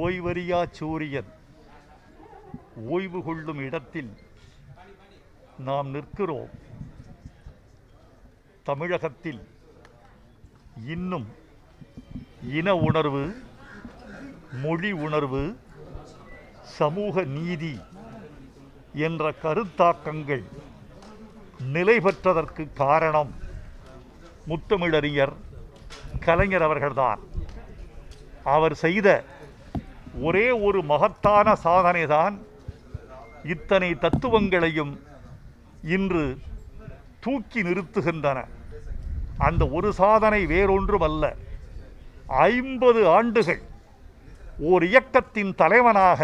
ஓய்வறியா சூரியன் ஓய்வு கொள்ளும் இடத்தில் நாம் நிற்கிறோம் தமிழகத்தில் இன்னும் இன உணர்வு மொழி உணர்வு சமூக நீதி என்ற கருத்தாக்கங்கள் நிலை பெற்றதற்கு காரணம் முத்தமிழறிஞர் கலைஞர் அவர்கள்தான் அவர் செய்த ஒரே ஒரு மகத்தான சாதனைதான் இத்தனை தத்துவங்களையும் இன்று தூக்கி நிறுத்துகின்றன அந்த ஒரு சாதனை வேறொன்றும் அல்ல ஐம்பது ஆண்டுகள் ஓர் இயக்கத்தின் தலைவனாக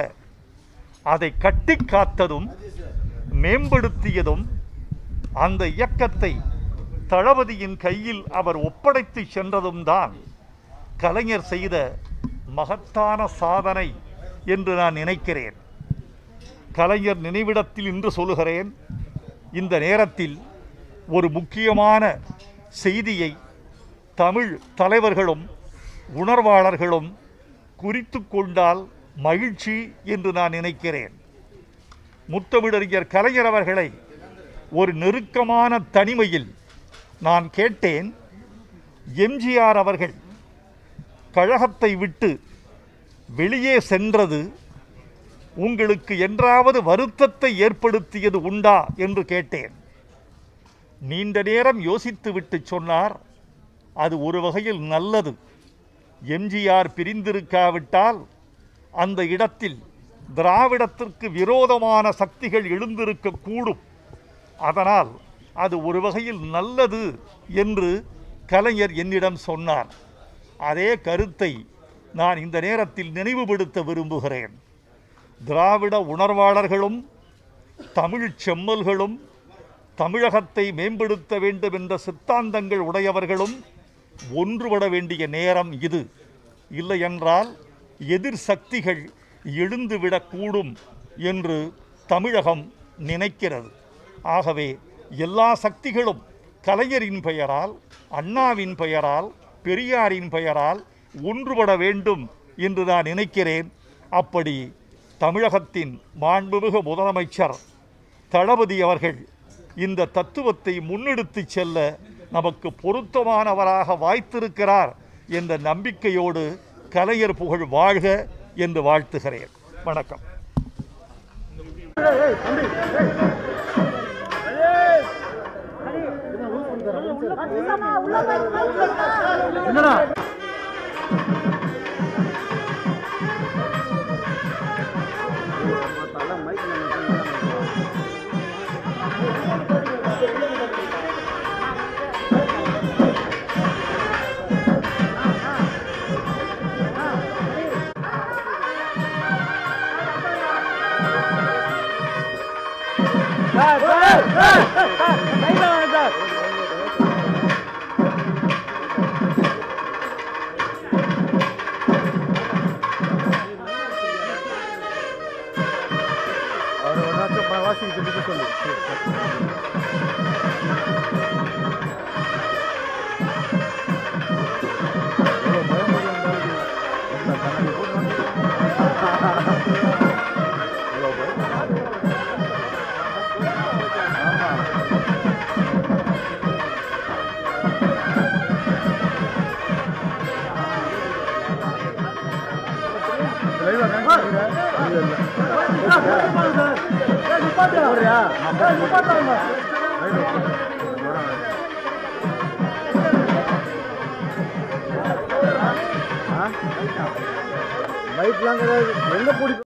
அதை கட்டிக் காத்ததும் மேம்படுத்தியதும் அந்த இயக்கத்தை தளபதியின் கையில் அவர் ஒப்படைத்து சென்றதும் தான் கலைஞர் செய்த மகத்தான சாதனை என்று நான் நினைக்கிறேன் கலைஞர் நினைவிடத்தில் இன்று சொல்லுகிறேன் இந்த நேரத்தில் ஒரு முக்கியமான செய்தியை தமிழ் தலைவர்களும் உணர்வாளர்களும் குறித்து கொண்டால் மகிழ்ச்சி என்று நான் நினைக்கிறேன் முத்தமிழறிஞர் கலைஞர் அவர்களை ஒரு நெருக்கமான தனிமையில் நான் கேட்டேன் எம்ஜிஆர் அவர்கள் கழகத்தை விட்டு வெளியே சென்றது உங்களுக்கு என்றாவது வருத்தத்தை ஏற்படுத்தியது உண்டா என்று கேட்டேன் நீண்ட நேரம் யோசித்துவிட்டு சொன்னார் அது ஒரு வகையில் நல்லது எம்ஜிஆர் பிரிந்திருக்காவிட்டால் அந்த இடத்தில் திராவிடத்திற்கு விரோதமான சக்திகள் எழுந்திருக்கக்கூடும் அதனால் அது ஒரு வகையில் நல்லது என்று கலைஞர் என்னிடம் சொன்னார் அதே கருத்தை நான் இந்த நேரத்தில் நினைவுபடுத்த விரும்புகிறேன் திராவிட உணர்வாளர்களும் தமிழ்ச் செம்மல்களும் தமிழகத்தை மேம்படுத்த வேண்டும் என்ற சித்தாந்தங்கள் உடையவர்களும் ஒன்றுபட வேண்டிய நேரம் இது இல்லையென்றால் எதிர் சக்திகள் எழுந்துவிடக்கூடும் என்று தமிழகம் நினைக்கிறது ஆகவே எல்லா சக்திகளும் கலைஞரின் பெயரால் அண்ணாவின் பெயரால் பெரியாரின் பெயரால் ஒன்றுபட வேண்டும் என்று நான் நினைக்கிறேன் அப்படி தமிழகத்தின் மாண்புமிகு முதலமைச்சர் தளபதி அவர்கள் இந்த தத்துவத்தை முன்னெடுத்துச் செல்ல நமக்கு பொருத்தமானவராக வாய்த்திருக்கிறார் என்ற நம்பிக்கையோடு கலைஞர் புகழ் வாழ்க என்று வாழ்த்துகிறேன் வணக்கம் அவர் ஒன்றாச்சும் வாசிக்கிட்டு சொல்லு லைட்லாம் கிடையாது எங்க பிடிக்கும்